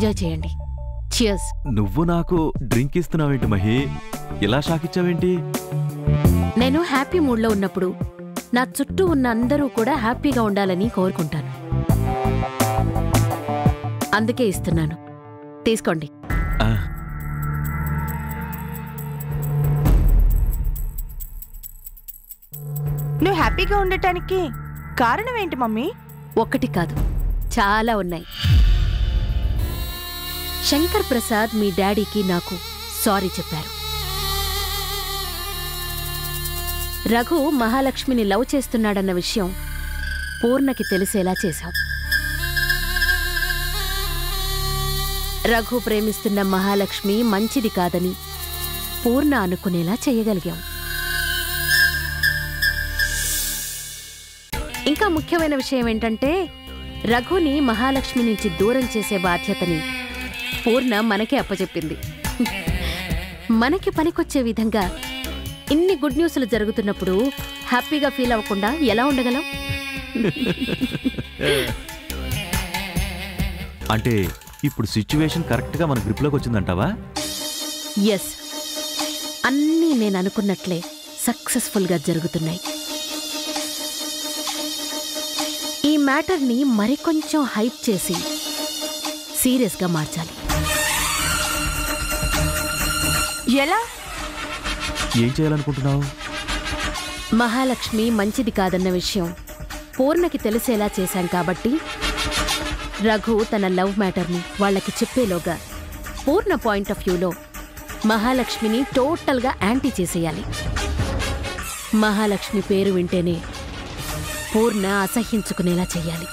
Enjoy చేయండి cheers నువ్వు నాకు డ్రింక్ ఇస్తున్నావేంటి మహి ఇలా షాక్ ఇచ్చావేంటి నేను హ్యాపీ మూడ్లో ఉన్నప్పుడు నా చుట్టూ ఉన్న అందరూ కూడా హ్యాపీగా ఉండాలని కోరుకుంటాను అందుకే ఇస్తున్నాను తీసుకోండి ఆ, నువ్వు హ్యాపీగా ఉండటానికి కారణం ఏంటి మమ్మీ ఒక్కటి కాదు చాలా ఉన్నాయి శంకర్ ప్రసాద్ మీ డాడీకి నాకు సారీ చెప్పారు రఘు మహాలక్ష్మిని లవ్ చేస్తున్నాడన్న విషయం పూర్ణకి తెలిసేలా చేశాం రఘు ప్రేమిస్తున్న మహాలక్ష్మి మంచిది కాదని పూర్ణ అనుకునేలా చేయగలిగాం ఇంకా ముఖ్యమైన విషయం ఏంటంటే రఘుని మహాలక్ష్మి నుంచి దూరం చేసే బాధ్యతని పూర్ణ మనకే అప్పచెప్పింది మనకి పనికొచ్చే విధంగా ఇన్ని గుడ్ న్యూస్లు జరుగుతున్నప్పుడు హ్యాపీగా ఫీల్ అవ్వకుండా ఎలా ఉండగలం అంటే ఇప్పుడు సిచ్యువేషన్ కరెక్ట్ గా మన గ్రిప్ లోకి వచ్చిందంటావా ఎస్ అన్నీ నేను అనుకున్నట్లే సక్సెస్ఫుల్గా జరుగుతున్నాయి ఈ మ్యాటర్ని మరికొంచెం హైప్ చేసి సీరియస్గా మార్చాలి ఎలా ఏం చేయాలనుకుంటున్నావు మహాలక్ష్మి మంచిది కాదన్న విషయం పూర్ణకి తెలిసేలా చేశాం కాబట్టి రఘు తన లవ్ మ్యాటర్ని వాళ్ళకి చెప్పేలోగా పూర్ణ పాయింట్ ఆఫ్ వ్యూలో మహాలక్ష్మిని టోటల్గా యాంటీ చేసేయాలి మహాలక్ష్మి పేరు వింటేనే పూర్ణ అసహ్యించుకునేలా చేయాలి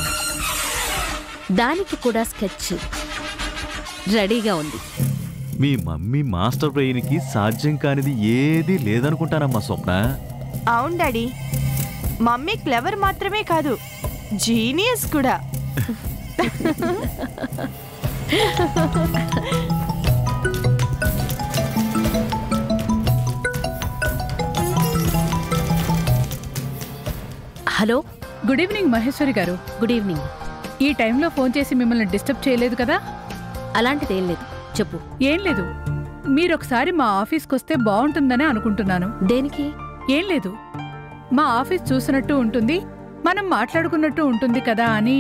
దానికి కూడా స్కెచ్ రెడీగా ఉంది మీ మమ్మీ మాస్టర్ బ్రెయిన్ కి సాధ్యం కానిది ఏదీ లేదనుకుంటానమ్మా స్వప్న అవును డాడీ మమ్మీ క్లెవర్ మాత్రమే కాదు జీనియస్ కూడా హలో గుడ్ ఈవినింగ్ మహేశ్వరి గారు గుడ్ ఈవినింగ్ ఈ టైంలో ఫోన్ చేసి మిమ్మల్ని డిస్టర్బ్ చేయలేదు కదా అలాంటిదేం లేదు చెప్పు ఏం లేదు మీరొకసారి మా ఆఫీస్కి వస్తే బాగుంటుందని అనుకుంటున్నాను దేనికి ఏం లేదు మా ఆఫీస్ చూసినట్టు ఉంటుంది మనం మాట్లాడుకున్నట్టు ఉంటుంది కదా అని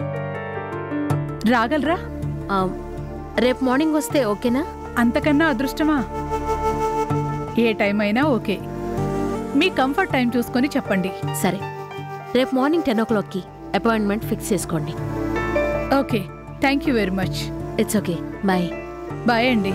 రాగలరా ఆ, రేపు మార్నింగ్ వస్తే ఓకేనా అంతకన్నా అదృష్టమా ఏ టైం అయినా ఓకే మీ కంఫర్ట్ టైం చూసుకొని చెప్పండి సరే రేపు మార్నింగ్ టెన్ ఓ క్లాక్కి అపాయింట్మెంట్ ఫిక్స్ చేసుకోండి okay thank you very much it's okay bye bye అండి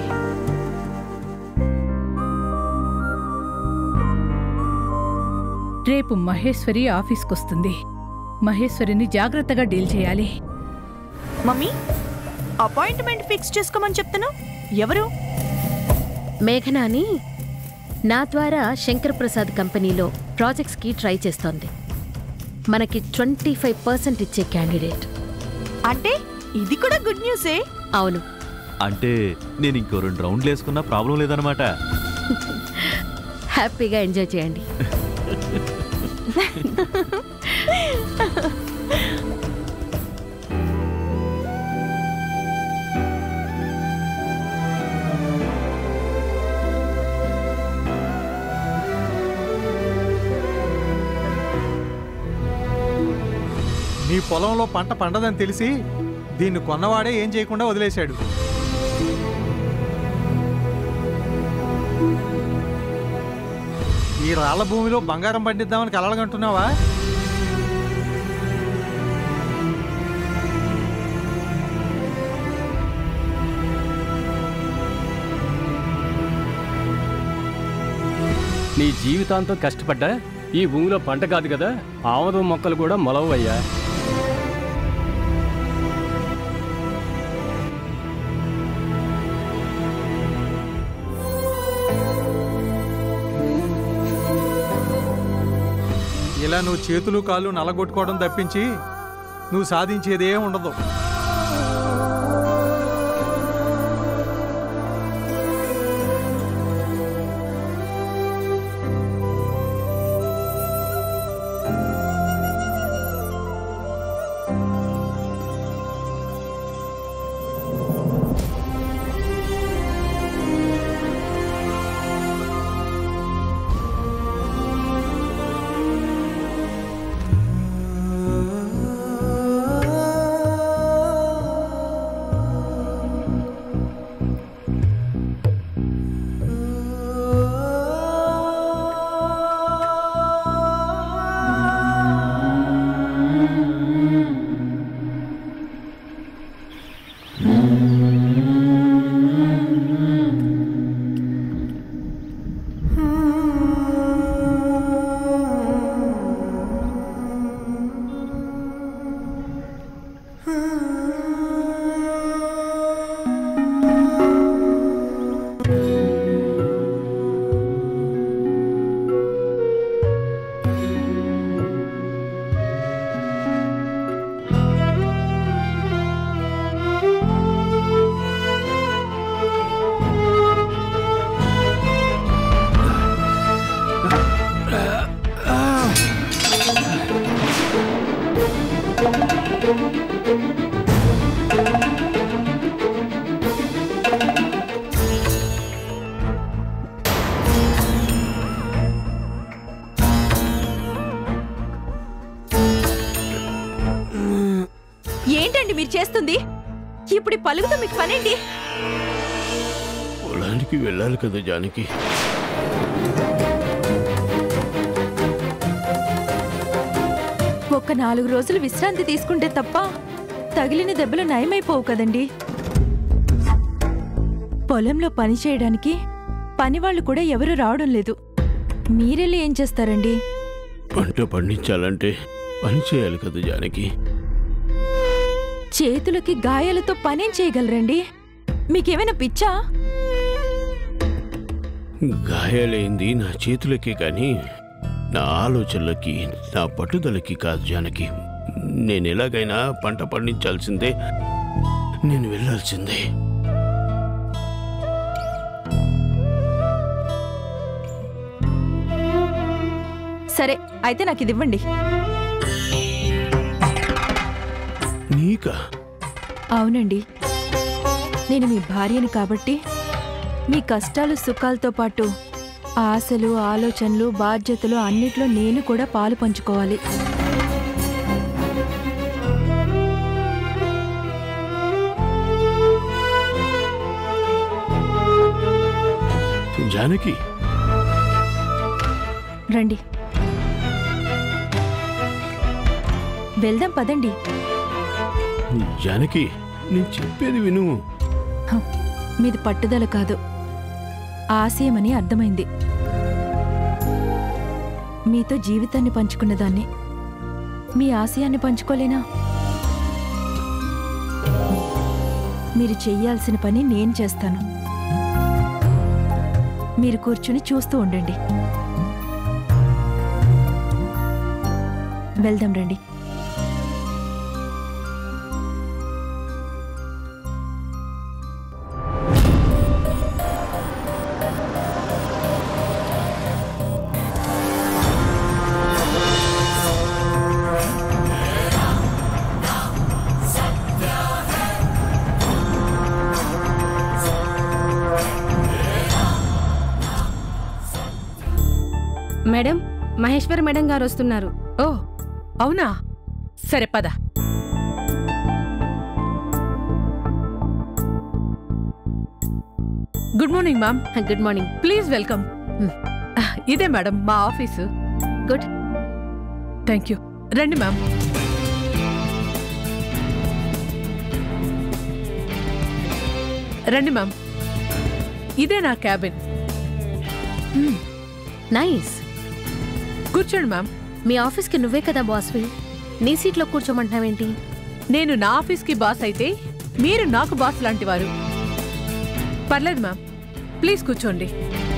రేపు మహేశ్వరి ఆఫీస్కొస్తుంది మహేశ్వరిని జాగ్రత్తగా డీల్ చేయాలి మమ్మీ అపాయింట్మెంట్ ఫిక్స్ చేసుకోమని చెప్తాను ఎవరు మేఘనాని నా ద్వారా శంకర్ ప్రసాద్ కంపెనీలో ప్రాజెక్ట్స్కి ట్రై చేస్తోంది మనకి ట్వంటీ ఫైవ్ పర్సెంట్ ఇచ్చే క్యాండిడేట్ అంటే ఇది కూడా గుడ్ న్యూసే అవును అంటే నేను ఇంకో రెండు రౌండ్లు వేసుకున్నా ప్రాబ్లం లేదనమాట హ్యాపీగా ఎంజాయ్ చేయండి నీ పొలంలో పంట పండదని తెలిసి దీన్ని కొన్నవాడే ఏం చేయకుండా వదిలేశాడు ఈ రాళ్ల భూమిలో బంగారం పండిద్దామని కలగంటున్నావా నీ జీవితాంతం కష్టపడ్డా ఈ భూమిలో పంట కాదు కదా ఆమదం మొక్కలు కూడా మొలవయ్యా ఇలా నువ్వు చేతులు కాళ్ళు నలగొట్టుకోవడం తప్పించి నువ్వు సాధించేదే ఉండదు మీరు చేస్తుంది ఇప్పుడు ఈ పలుగుతో మీకు పనేంటి పొలానికి వెళ్ళాలి కదా జానకి ఒక్క నాలుగు రోజులు విశ్రాంతి తీసుకుంటే తప్ప తగిలిన దెబ్బలు నయమైపోవు కదండి పొలంలో పని చేయడానికి పనివాళ్ళు కూడా ఎవరు రావడం లేదు మీరెళ్ళి ఏం చేస్తారండి పంట పండించాలంటే పని చేయాలి కదా జానకి చేతులకి గాయాలతో పనేం చేయగలరండి మీకేమైనా పిచ్చా గాయాలైంది నా చేతులకే కానీ నా ఆలోచనలకి నా పట్టుదలకి కాదు జానకి నేను ఎలాగైనా పంట పండించాల్సిందే నేను వెళ్ళాల్సిందే సరే అయితే నాకు ఇది ఇవ్వండి నీకా అవునండి నేను మీ భార్యని కాబట్టి మీ కష్టాలు సుఖాలతో పాటు ఆశలు ఆలోచనలు బాధ్యతలు అన్నిట్లో నేను కూడా పాలు పంచుకోవాలి జానకి రండి వెళ్దాం పదండి జానకి నేను చెప్పేది విను హ, మీది పట్టుదల కాదు ఆశయమని అర్థమైంది మీతో జీవితాన్ని పంచుకున్నదాన్ని మీ ఆశయాన్ని పంచుకోలేనా మీరు చెయ్యాల్సిన పని నేను చేస్తాను మీరు కూర్చుని చూస్తూ ఉండండి వెళ్దాం రండి మేడం మహేశ్వర్ మేడం గారు వస్తున్నారు ఓ అవునా సరే పద good morning ma'am good morning please welcome Hmm. ఇదే మేడం మా ఆఫీసు గుడ్ థ్యాంక్ యూ రండి మ్యామ్ రండి మ్యామ్ ఇదే నా క్యాబిన్ నైస్ కూర్చోండి మ్యామ్ మీ ఆఫీస్కి నువ్వే కదా బాస్వి నీ సీట్లో కూర్చోమంటున్నావేంటి నేను నా ఆఫీస్కి బాస్ అయితే మీరు నాకు బాస్ లాంటి వారు పర్లేదు మ్యామ్ ప్లీజ్ కూర్చోండి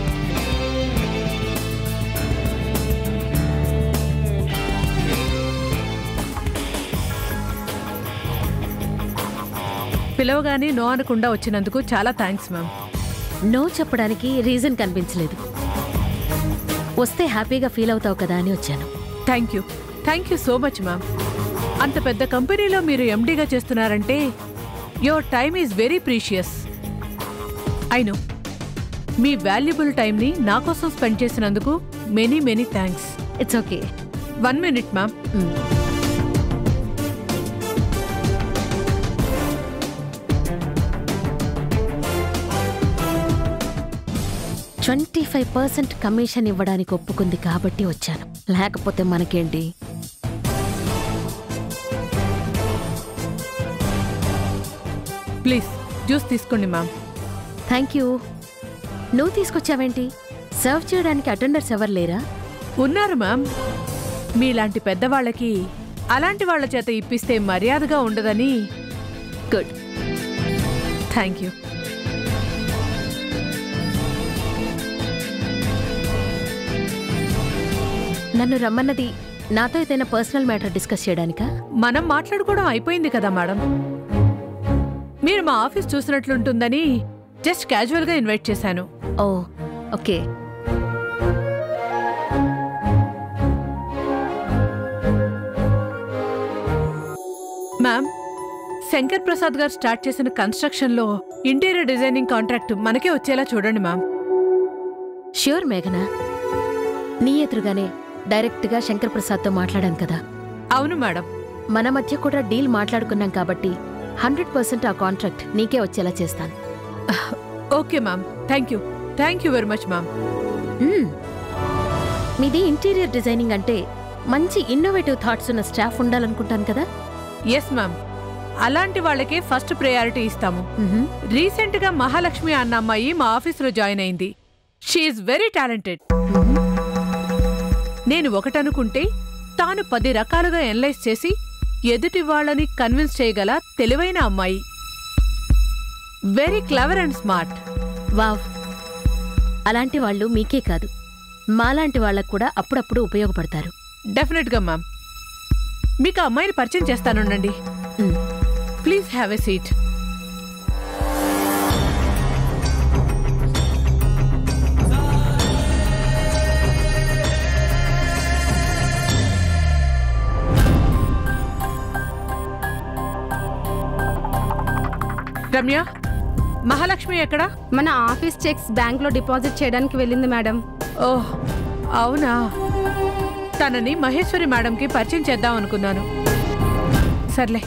పిలవగానే నో అనకుండా వచ్చినందుకు చాలా థ్యాంక్స్ మ్యామ్ నో చెప్పడానికి రీజన్ కనిపించలేదు వస్తే హ్యాపీగా ఫీల్ అవుతావు కదా అని వచ్చాను thank you thank you so much ma'am అంత పెద్ద కంపెనీలో మీరు ఎండీగా చేస్తున్నారంటే your time is very precious I know మీ వాల్యుబుల్ టైంని నా కోసం స్పెండ్ చేసినందుకు many many thanks it's okay one minute ma'am twenty five percent commission ఇవ్వడానికి ఒప్పుకుంది కాబట్టి వచ్చాను లేకపోతే మనకేంటి ప్లీజ్ జ్యూస్ తీసుకోండి మ్యామ్ థ్యాంక్ యూ నువ్వు తీసుకొచ్చావేంటి సర్వ్ చేయడానికి అటెండర్స్ ఎవరు లేరా ఉన్నారు మ్యామ్ మీలాంటి పెద్దవాళ్ళకి అలాంటి వాళ్ళ చేత ఇప్పిస్తే మర్యాదగా ఉండదని గుడ్ థ్యాంక్ యూ నన్ను రమ్మన్నది నాతో ఏదైనా పర్సనల్ మ్యాటర్ డిస్కస్ చేయడానికా మనం మాట్లాడుకోవడం అయిపోయింది కదా మేడం మీరు మా ఆఫీస్ చూసినట్లుంటుందని జస్ట్ క్యాజువల్గా ఇన్వైట్ చేశాను oh okay ma'am Shankar Prasad గారు స్టార్ట్ చేసిన కన్స్ట్రక్షన్లో ఇంటీరియర్ డిజైనింగ్ కాంట్రాక్ట్ మనకే వచ్చేలా చూడండి మ్యామ్ ష్యూర్ మేఘనా నీ ఎదురుగానే డైరెక్ట్గా శంకర్ ప్రసాద్తో మాట్లాడాను కదా అవును మేడం మన మధ్య కూడా డీల్ మాట్లాడుకున్నాం కాబట్టి హండ్రెడ్ పర్సెంట్ ఆ కాంట్రాక్ట్ నీకే వచ్చేలా చేస్తాను okay ma'am thank you thank you very much ma'am మ్మ్. మీది ఇంటీరియర్ డిజైనింగ్ అంటే మంచి ఇన్నోవేటివ్ థాట్స్ ఉన్న స్టాఫ్ ఉండాలనుకుంటాను కదా ఎస్ మ్యామ్ అలాంటి వాళ్ళకే ఫస్ట్ ప్రయారిటీ ఇస్తాము మ్హూ. రీసెంట్ గా మహాలక్ష్మి అన్న అమ్మాయి మా ఆఫీసులో జాయిన్ అయింది షీఈ్ వెరీ టాలెంటెడ్ మ్హూ. నేను ఒకటనుకుంటే తాను పది రకాలుగా ఎనలైజ్ చేసి ఎదుటి వాళ్ళని కన్విన్స్ చేయగల తెలివైన అమ్మాయి very clever and smart wow అలాంటి వాళ్ళు మీకే కాదు మాలాంటి వాళ్ళకు కూడా అప్పుడప్పుడు ఉపయోగపడతారు డెఫినెట్ గా మ్యామ్ మీకు ఆ అమ్మాయిని పరిచయం చేస్తానుండండి మ్. Please have a seat Ramya Mahalakshmi ఎక్కడా మన ఆఫీస్ చెక్స్ బ్యాంక్లో డిపాజిట్ చేయడానికి వెళ్ళింది మేడం ఓహ్ అవునా తనని మహేశ్వరి మేడంకి పరిచయం చేద్దాం అనుకున్నాను సర్లే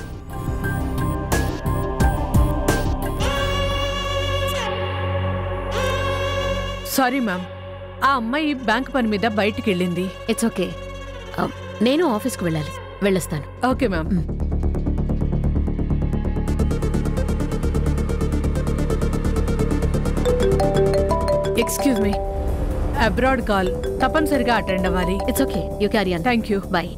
సారీ మ్యామ్ ఆ అమ్మాయి బ్యాంక్ పని మీద బయటికి వెళ్ళింది ఇట్స్ ఓకే ఆ, నేను ఆఫీస్కి వెళ్ళాలి వెళ్ళొస్తాను okay ma'am excuse me abroad call తప్పనిసరిగా అటెండ్ అవ్వాలి it's okay you carry on thank you bye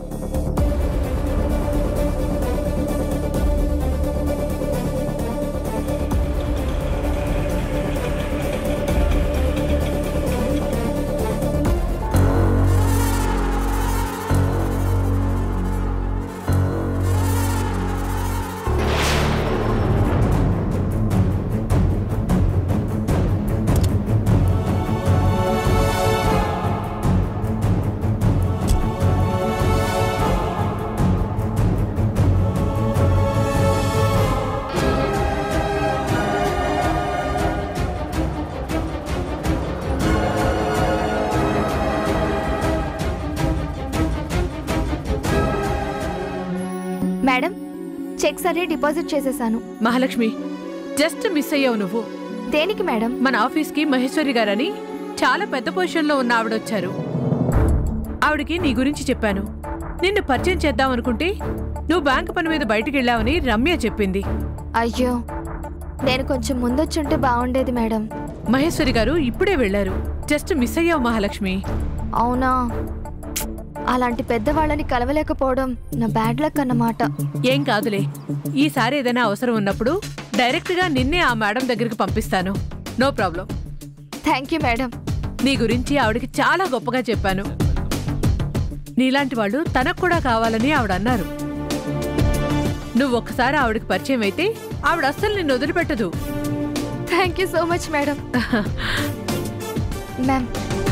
madam cheques అన్ని డిపాజిట్ చేసేసాను మహాలక్ష్మి జస్ట్ మిస్ అయ్యావు నువ్వు దేనికి మేడం మన ఆఫీస్కి మహేశ్వరి గారని చాలా పెద్ద పొజిషన్లో ఉన్న ఆవిడ వచ్చారు ఆవిడకి నీ గురించి చెప్పాను నిన్ను పరిచయం చేద్దాం అనుకుంటే నువ్వు బ్యాంక్ పని మీద బయటికి వెళ్ళావని రమ్య చెప్పింది అయ్యో నేను కొంచెం ముందొచ్చుంటే బాగుండేది మేడం మహేశ్వరి గారు ఇప్పుడే వెళ్లారు జస్ట్ మిస్ అయ్యావు మహాలక్ష్మి అవునా అలాంటి పెద్దవాళ్ళని కలవలేకపోవడం నా బ్యాడ్ లక్ అన్నమాట ఏం కాదులే ఈసారి ఏదైనా అవసరం ఉన్నప్పుడు డైరెక్ట్గా నిన్నే ఆ మేడం దగ్గరికి పంపిస్తాను no problem thank you madam నీ గురించి ఆవిడకి చాలా గొప్పగా చెప్పాను నీలాంటి వాళ్ళు తనకు కూడా కావాలని ఆవిడ అన్నారు నువ్వు ఒక్కసారి ఆవిడకి పరిచయం అయితే ఆవిడ అస్సలు నిన్ను వదిలిపెట్టదు thank you so much madam ma'am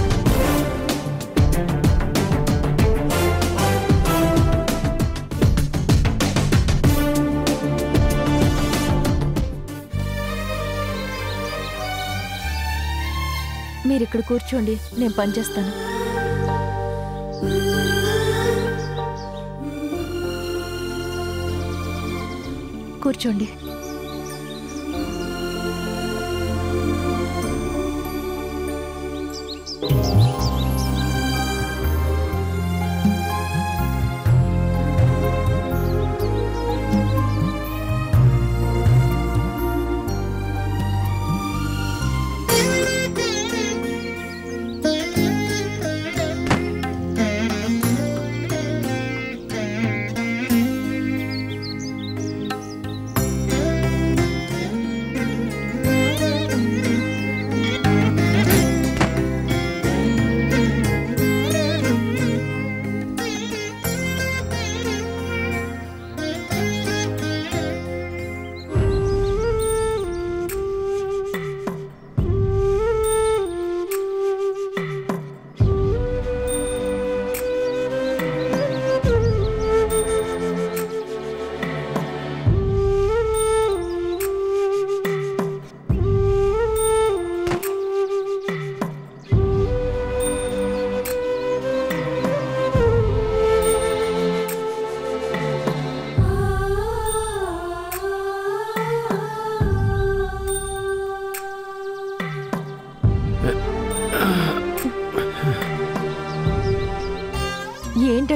మీరు ఇక్కడ కూర్చోండి నేను పనిచేస్తాను కూర్చోండి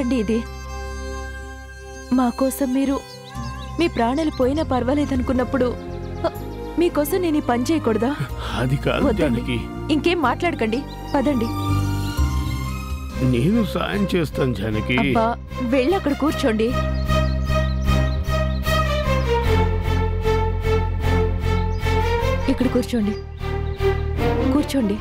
ఏంటండి ఇది మా కోసం మీరు మీ ప్రాణాలు పోయినా పర్వాలేదనుకున్నప్పుడు హ, మీకోసం నేను ఈ పని చేయకూడదా అది కాదు వద్దండి. జానకి ఇంకేం మాట్లాడకండి పదండి నేను సాయం చేస్తాను జానకి అబ్బా వెళ్ళి అక్కడ కూర్చోండి ఇక్కడ కూర్చోండి కూర్చోండి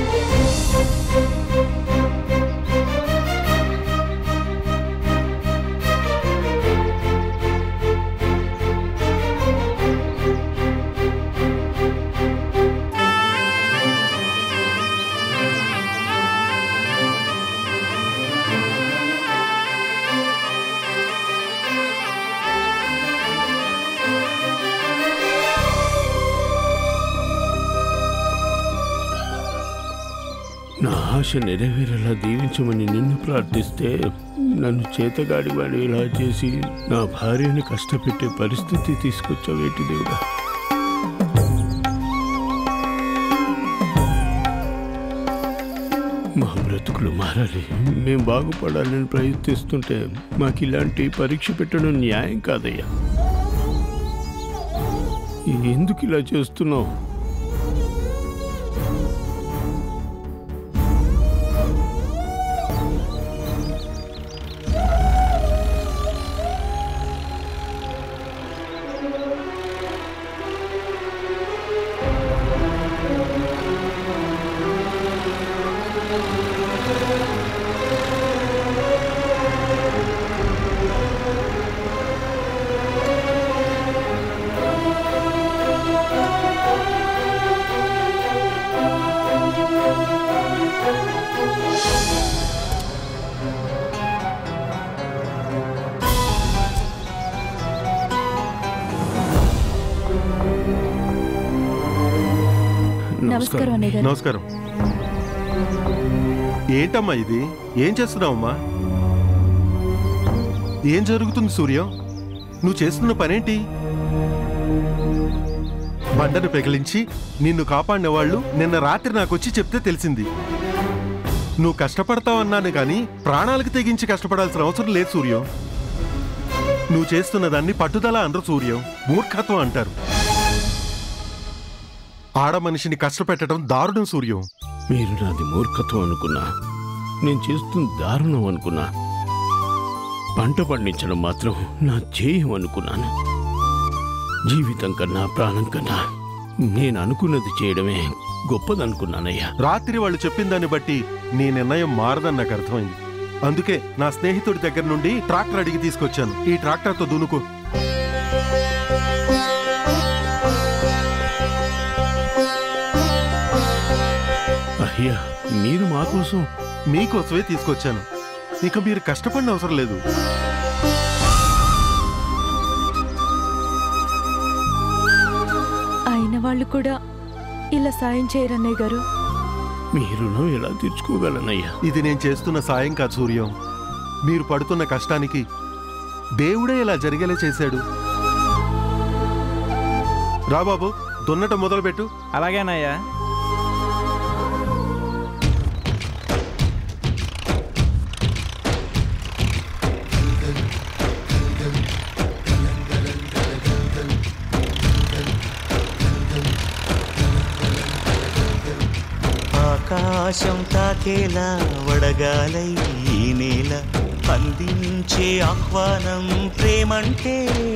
నా ఆశ నెరవేరేలా దీవించమని నిన్ను ప్రార్థిస్తే నన్ను చేతగాడి వాడు ఇలా చేసి నా భార్యను కష్టపెట్టే పరిస్థితి తీసుకొచ్చావేటి దేవుడా మా బ్రతుకులు మారాలి మేం బాగుపడాలని ప్రయత్నిస్తుంటే మాకు ఇలాంటి పరీక్ష పెట్టడం న్యాయం కాదయ్యా ఎందుకు ఇలా చేస్తున్నావు నమస్కారం అన్నయ్య గారు నమస్కారం ఏంటమ్మా ఇది ఏం చేస్తున్నావమ్మా ఏం జరుగుతుంది సూర్యం నువ్వు చేస్తున్న పనేంటి బండను పెగిలించి నిన్ను కాపాడిన వాళ్ళు నిన్న రాత్రి నాకొచ్చి చెప్తే తెలిసింది నువ్వు కష్టపడతావన్నాను కానీ ప్రాణాలకు తెగించి కష్టపడాల్సిన అవసరం లేదు సూర్యం నువ్వు చేస్తున్న దాన్ని పట్టుదల అనరు సూర్యం మూర్ఖత్వం అంటారు ఆడ మనిషిని కష్టపెట్టడం దారుణం సూర్యం మీరు నాది మూర్ఖత్వం అనుకున్నా నేను చేస్తుంది దారుణం అనుకున్నా పంట పండించడం మాత్రం నా ధ్యేయం అనుకున్నాను జీవితం కన్నా ప్రాణం కన్నా నేను అనుకున్నది చేయడమే గొప్పదనుకున్నానయ్యా రాత్రి వాళ్ళు చెప్పిన దాన్ని బట్టి నీ నిర్ణయం మారదని నాకు అర్థమైంది అందుకే నా స్నేహితుడి దగ్గర నుండి ట్రాక్టర్ అడిగి తీసుకొచ్చాను ఈ ట్రాక్టర్తో దునుకు అయ్యా మీరు మా కోసం మీకోసమే తీసుకొచ్చాను ఇక మీరు కష్టపడిన అవసరం లేదు అయిన వాళ్ళు కూడా ఇలా సాయం చేయరన్నయ్య గారు మీ రుణం ఎలా తీర్చుకోగలనయ్యా ఇది నేను చేస్తున్న సాయం కాదు సూర్యం మీరు పడుతున్న కష్టానికి దేవుడే ఇలా జరిగేలా చేశాడు రా బాబు దున్నటం మొదలుపెట్టు అలాగేనయ్యా ఆకాశం తాకేలా వడగాలై ఈ నేల అందించే ఆహ్వానం ప్రేమంటే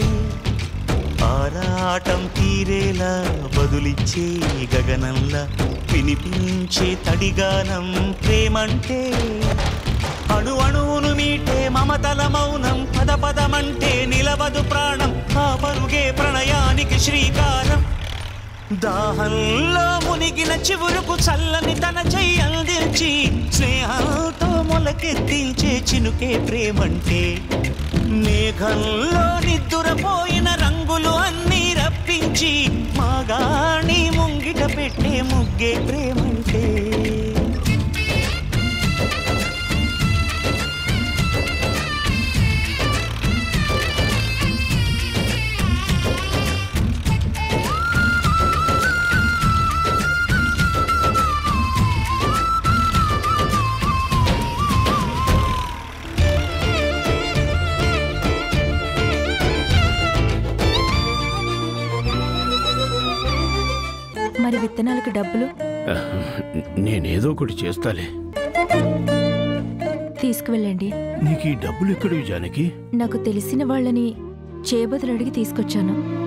ఆరాటం తీరేలా బదులిచ్చే గగనంలా వినిపించే తడిగానం ప్రేమంటే అణు అణువును మీటే మమతల మౌనం పద పదమంటే నిలవదు ప్రాణం ఆ పరుగే ప్రణయానికి శ్రీకారం దాహంలో మునిగిన చివురుకు చల్లని తన చెయ్యి అందించి స్నేహంతో మొలకెత్తించే చినుకే ప్రేమంటే మేఘంలో నిద్దురపోయిన రంగులు అన్నీ రప్పించి మాగాణి ముంగిట పెట్టే ముగ్గే ప్రేమంటే మరి విత్తనాలకు డబ్బులు నేనేదో ఒకటి చేస్తాలే తీసుకువెళ్ళండి నీకు ఈ డబ్బులు ఎక్కడివి జానకి నాకు తెలిసిన వాళ్ళని చేబదులు అడిగి తీసుకొచ్చాను